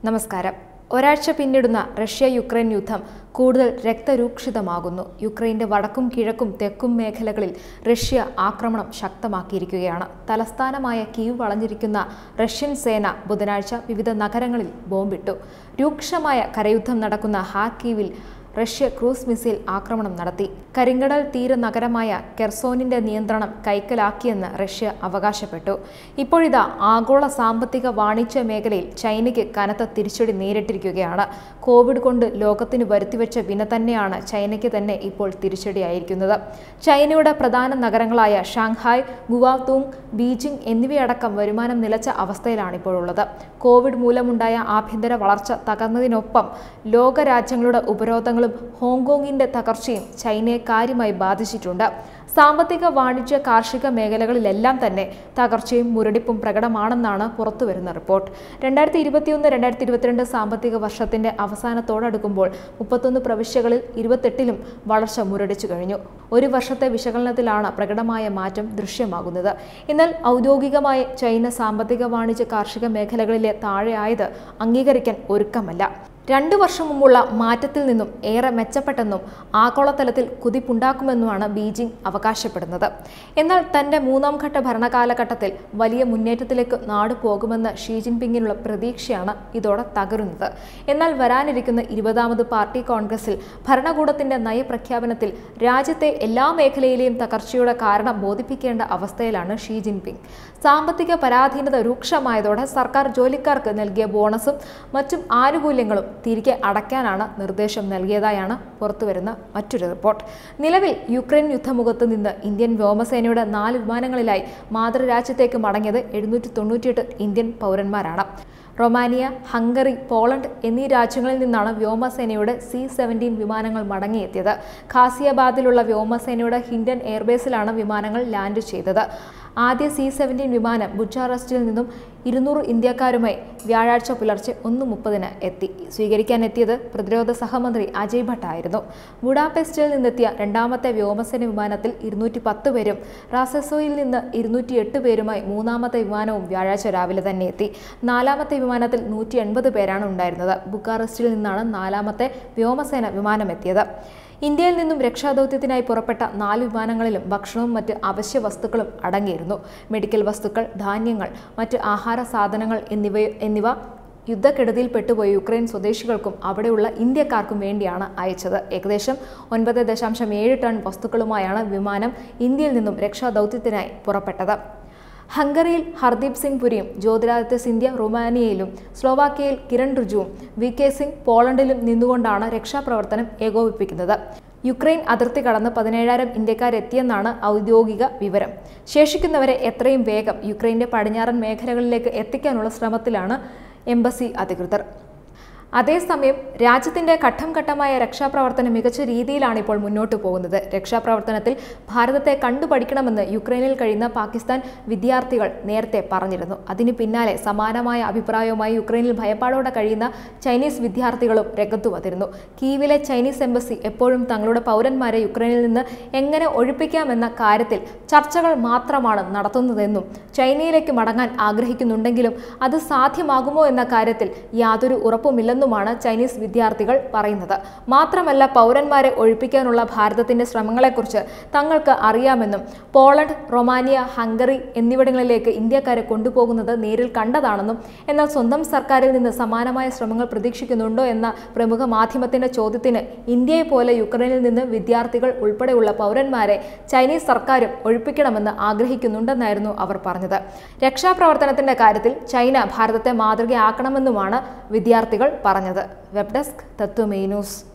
നമസ്കാരം ഒരാഴ്ച പിന്നിടുന്ന Russia Ukraine യുദ്ധം കൂടുതൽ രക്തരൂക്ഷിതമാകുന്നു യുക്രൈന്റെ വടക്കും കിഴക്കും തെക്കും മേഖലകളിൽ റഷ്യ ആക്രമണം ശക്തമാക്കിയിരിക്കുകയാണ് തലസ്ഥാനമായ കീവ് വളഞ്ഞിരിക്കുന്ന റഷ്യൻ സേന ബുധനാഴ്ച വിവിധ നഗരങ്ങളിൽ ബോംബിട്ടു രൂക്ഷമായ കരയുദ്ധം നടക്കുന്ന ഹാർക്കീവിൽ റഷ്യ ക്രൂസ് മിസൈൽ ആക്രമണം നടത്തി കരിങ്കടൽ തീര നഗരമായ കെർസോനിന്റെ നിയന്ത്രണം കൈക്കലാക്കിയെന്ന് റഷ്യ അവകാശപ്പെട്ടു ഇപ്പോഴിതാ ആഗോള സാമ്പത്തിക വാണിജ്യ മേഖലയിൽ ചൈനയ്ക്ക് കനത്ത തിരിച്ചടി നേരിട്ടിരിക്കുകയാണ് കോവിഡ് കൊണ്ട് ലോകത്തിന് വരുത്തിവെച്ച വിന തന്നെയാണ് ചൈനയ്ക്ക് തന്നെ ഇപ്പോൾ തിരിച്ചടിയായിരിക്കുന്നത് ചൈനയുടെ പ്രധാന നഗരങ്ങളായ ഷാങ്ഹായ് ഗുവാതൂങ് ബീജിംഗ് എന്നിവയടക്കം വരുമാനം നിലച്ച അവസ്ഥയിലാണ് ഇപ്പോഴുള്ളത് കോവിഡ് മൂലമുണ്ടായ ആഭ്യന്തര വളർച്ച തകർന്നതിനൊപ്പം ലോകരാജ്യങ്ങളുടെ ഉപരോധങ്ങളും ഹോങ്കോങ്ങിന്റെ തകർച്ചയും ചൈനയെ കാര്യമായി ബാധിച്ചിട്ടുണ്ട് സാമ്പത്തിക വാണിജ്യ കാർഷിക മേഖലകളിലെല്ലാം തന്നെ തകർച്ചയും മുരടിപ്പും പ്രകടമാണെന്നാണ് പുറത്തുവരുന്ന റിപ്പോർട്ട് രണ്ടായിരത്തി ഇരുപത്തിയൊന്ന് രണ്ടായിരത്തി ഇരുപത്തിരണ്ട് സാമ്പത്തിക വർഷത്തിന്റെ അവസാനത്തോടടുക്കുമ്പോൾ മുപ്പത്തൊന്ന് പ്രവിശ്യകളിൽ ഇരുപത്തെട്ടിലും വളർച്ച മുരടിച്ചു കഴിഞ്ഞു ഒരു വർഷത്തെ വിശകലനത്തിലാണ് പ്രകടമായ മാറ്റം ദൃശ്യമാകുന്നത് എന്നാൽ ഔദ്യോഗികമായി ചൈന സാമ്പത്തിക വാണിജ്യ കാർഷിക മേഖലകളിലെ താഴെയായത് അംഗീകരിക്കാൻ ഒരുക്കമല്ല രണ്ടു വർഷം മുമ്പുള്ള മാറ്റത്തിൽ നിന്നും ഏറെ മെച്ചപ്പെട്ടെന്നും ആഗോളതലത്തിൽ കുതിപ്പുണ്ടാക്കുമെന്നുമാണ് ബീജിംഗ് അവകാശപ്പെടുന്നത് എന്നാൽ തന്റെ മൂന്നാം ഘട്ട ഭരണകാലഘട്ടത്തിൽ വലിയ മുന്നേറ്റത്തിലേക്ക് നാട് പോകുമെന്ന് ഷീ ജിൻപിങ്ങിനുള്ള പ്രതീക്ഷയാണ് ഇതോടെ തകരുന്നത് എന്നാൽ വരാനിരിക്കുന്ന ഇരുപതാമത് പാർട്ടി കോൺഗ്രസിൽ ഭരണകൂടത്തിന്റെ നയപ്രഖ്യാപനത്തിൽ രാജ്യത്തെ എല്ലാ മേഖലയിലെയും തകർച്ചയുടെ കാരണം ബോധിപ്പിക്കേണ്ട അവസ്ഥയിലാണ് ഷീ ജിൻപിങ് സാമ്പത്തിക പരാധീനത രൂക്ഷമായതോടെ സർക്കാർ ജോലിക്കാർക്ക് നൽകിയ ബോണസും മറ്റും ആനുകൂല്യങ്ങളും തിരികെ അടയ്ക്കാനാണ് നിർദ്ദേശം നൽകിയതായാണ് പുറത്തുവരുന്ന മറ്റൊരു റിപ്പോർട്ട് നിലവിൽ യുക്രൈൻ യുദ്ധമുഖത്ത് നിന്ന് ഇന്ത്യൻ വ്യോമസേനയുടെ നാല് വിമാനങ്ങളിലായി മാതൃരാജ്യത്തേക്ക് മടങ്ങിയത് എഴുന്നൂറ്റി തൊണ്ണൂറ്റിയെട്ട് ഇന്ത്യൻ പൗരന്മാരാണ് റൊമാനിയ ഹംഗറി പോളണ്ട് എന്നീ രാജ്യങ്ങളിൽ നിന്നാണ് വ്യോമസേനയുടെ സി സെവൻറ്റീൻ വിമാനങ്ങൾ മടങ്ങിയെത്തിയത് ഖാസിയാബാദിലുള്ള വ്യോമസേനയുടെ ഹിൻഡൻ എയർബേസിലാണ് വിമാനങ്ങൾ ലാൻഡ് ചെയ്തത് ആദ്യ സി സെവൻറ്റീൻ വിമാനം ബുച്ചാറസ്റ്റിൽ നിന്നും ഇരുന്നൂറ് ഇന്ത്യക്കാരുമായി വ്യാഴാഴ്ച പുലർച്ചെ ഒന്ന് മുപ്പതിന് എത്തി സ്വീകരിക്കാനെത്തിയത് പ്രതിരോധ സഹമന്ത്രി അജയ് ഭട്ട് ആയിരുന്നു ബുഡാപെസ്റ്റിൽ നിന്നെത്തിയ രണ്ടാമത്തെ വ്യോമസേന വിമാനത്തിൽ ഇരുന്നൂറ്റി പത്ത് പേരും റാസസോയിൽ നിന്ന് ഇരുന്നൂറ്റി എട്ട് പേരുമായി മൂന്നാമത്തെ വിമാനവും വ്യാഴാഴ്ച രാവിലെ തന്നെ എത്തി നാലാമത്തെ വിമാനത്തിൽ നൂറ്റി എൺപത് പേരാണ് ഉണ്ടായിരുന്നത് ബുക്കാറസ്റ്റിൽ നിന്നാണ് നാലാമത്തെ വ്യോമസേന വിമാനം എത്തിയത് ഇന്ത്യയിൽ നിന്നും രക്ഷാദൗത്യത്തിനായി പുറപ്പെട്ട നാല് വിമാനങ്ങളിലും ഭക്ഷണവും മറ്റ് അവശ്യ വസ്തുക്കളും അടങ്ങിയിരുന്നു മെഡിക്കൽ വസ്തുക്കൾ ധാന്യങ്ങൾ മറ്റ് ആഹാര സാധനങ്ങൾ എന്നിവ എന്നിവ യുദ്ധക്കെടുതിയിൽപ്പെട്ടുപോയ യുക്രൈൻ സ്വദേശികൾക്കും അവിടെയുള്ള ഇന്ത്യക്കാർക്കും വേണ്ടിയാണ് അയച്ചത് ഏകദേശം ഒൻപത് ദശാംശം ഏഴ് ടൺ വസ്തുക്കളുമായാണ് വിമാനം ഇന്ത്യയിൽ നിന്നും രക്ഷാദൗത്യത്തിനായി പുറപ്പെട്ടത് ഹംഗറിയിൽ ഹർദീപ് സിംഗ് പുരിയും ജ്യോതിരാദിത്യ സിന്ധ്യ റൊമാനിയയിലും സ്ലോവാക്യയിൽ കിരൺ റിജുവും വി കെ സിംഗ് പോളണ്ടിലും നിന്നുകൊണ്ടാണ് രക്ഷാപ്രവർത്തനം ഏകോപിപ്പിക്കുന്നത് യുക്രൈൻ അതിർത്തി കടന്ന് പതിനേഴായിരം ഇന്ത്യക്കാരെത്തിയെന്നാണ് ഔദ്യോഗിക വിവരം ശേഷിക്കുന്നവരെ എത്രയും വേഗം യുക്രൈന്റെ പടിഞ്ഞാറൻ മേഖലകളിലേക്ക് എത്തിക്കാനുള്ള ശ്രമത്തിലാണ് എംബസി അധികൃതർ അതേസമയം രാജ്യത്തിന്റെ ഘട്ടം ഘട്ടമായ രക്ഷാപ്രവർത്തനം മികച്ച രീതിയിലാണ് ഇപ്പോൾ മുന്നോട്ട് പോകുന്നത് രക്ഷാപ്രവർത്തനത്തിൽ ഭാരതത്തെ കണ്ടുപഠിക്കണമെന്ന് യുക്രൈനിൽ കഴിയുന്ന പാകിസ്ഥാൻ വിദ്യാർത്ഥികൾ നേരത്തെ പറഞ്ഞിരുന്നു അതിന് പിന്നാലെ സമാനമായ അഭിപ്രായവുമായി യുക്രൈനിൽ ഭയപ്പാടോടെ കഴിയുന്ന ചൈനീസ് വിദ്യാർത്ഥികളും രംഗത്തു വന്നിരുന്നു കീവിലെ ചൈനീസ് എംബസി എപ്പോഴും തങ്ങളുടെ പൗരന്മാരെ യുക്രൈനിൽ നിന്ന് എങ്ങനെ ഒഴിപ്പിക്കാമെന്ന കാര്യത്തിൽ ചർച്ചകൾ മാത്രമാണ് നടത്തുന്നതെന്നും ചൈനയിലേക്ക് മടങ്ങാൻ ആഗ്രഹിക്കുന്നുണ്ടെങ്കിലും അത് സാധ്യമാകുമോ എന്ന കാര്യത്തിൽ യാതൊരു ഉറപ്പുമില്ലെന്നും എന്നുമാണ് ചൈനീസ് വിദ്യാർത്ഥികൾ പറയുന്നത് മാത്രമല്ല പൗരന്മാരെ ഒഴിപ്പിക്കാനുള്ള ഭാരതത്തിന്റെ ശ്രമങ്ങളെക്കുറിച്ച് തങ്ങൾക്ക് അറിയാമെന്നും പോളണ്ട് റൊമാനിയ ഹംഗറി എന്നിവിടങ്ങളിലേക്ക് ഇന്ത്യക്കാരെ കൊണ്ടുപോകുന്നത് നേരിൽ കണ്ടതാണെന്നും എന്നാൽ സ്വന്തം സർക്കാരിൽ നിന്ന് സമാനമായ ശ്രമങ്ങൾ പ്രതീക്ഷിക്കുന്നുണ്ടോ എന്ന പ്രമുഖ മാധ്യമത്തിന്റെ ചോദ്യത്തിന് ഇന്ത്യയെ പോലെ യുക്രൈനിൽ നിന്ന് വിദ്യാർത്ഥികൾ ഉൾപ്പെടെയുള്ള പൗരന്മാരെ ചൈനീസ് സർക്കാരും ഒഴിപ്പിക്കണമെന്ന് ആഗ്രഹിക്കുന്നുണ്ടെന്നായിരുന്നു അവർ പറഞ്ഞത് രക്ഷാപ്രവർത്തനത്തിന്റെ കാര്യത്തിൽ ചൈന ഭാരതത്തെ മാതൃകയാക്കണമെന്നുമാണ് വിദ്യാർത്ഥികൾ പറഞ്ഞത് വെബ് ഡെസ്ക് തത്വമേ ന്യൂസ്